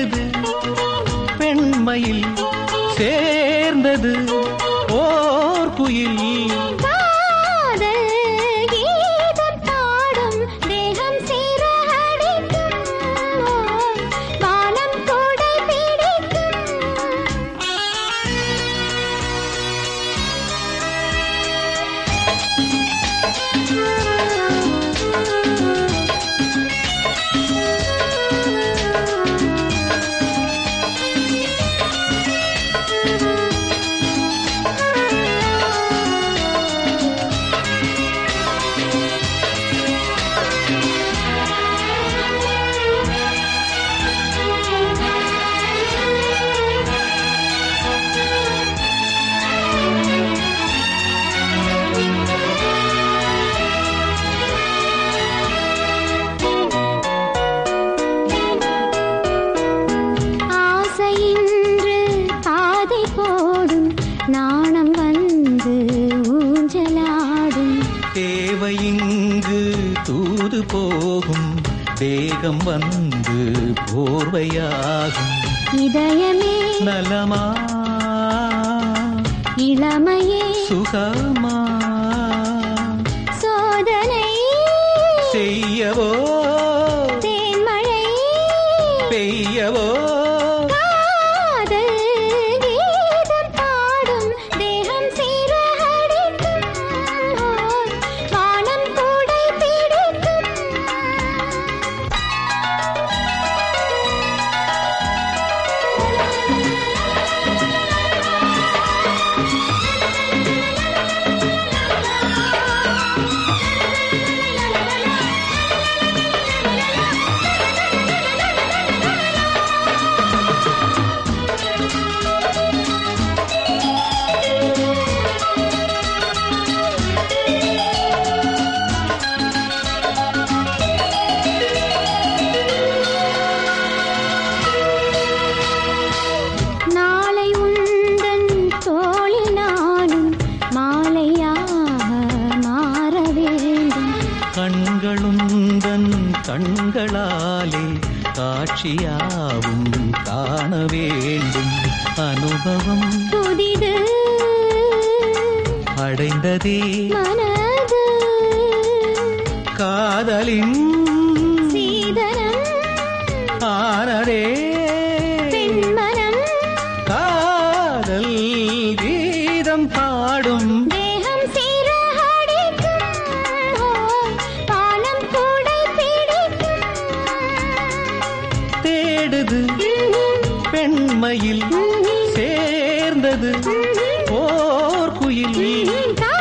தேடுது பெண்மையில் சேர்ந்தது ஓர் குயில் காதல் கீதம் பாடும் தேகம் சீரடிக்கும் வானம் கொடை பிடிக்கும் ஆசையின்று பாதை போடும் நாணம் வந்து ஊஞ்சலாடும் தேவை இங்கு தூது போகும் தேகம் வந்து போர்வையாகும் இதயமே நலமா இளமையே சுகமா சோதனை செய்யவோ தேன்மழை பெய்யவோ காதல் கீதம் பாடும் தேகம் சீரடிக்கும் வானம் கூடை பிடிக்கும் நாளை உந்தன் தோளில் நானும் மாலையாக மாற வேண்டும் கண்களுந்தன் கண்களாலே காட்சியாவும் காண வேண்டும் அனுபவம் புதிது அடைந்ததே மனது காதலின் சீதனம் ஆனதே பெண்மனம் காதல் கீதம் பாடும் தேகம் சீரடிக்கும் வானம் கூடை பிடிக்கும் தேடுது பெண்மையில் சேர்ந்தது ஓர் குயில் கா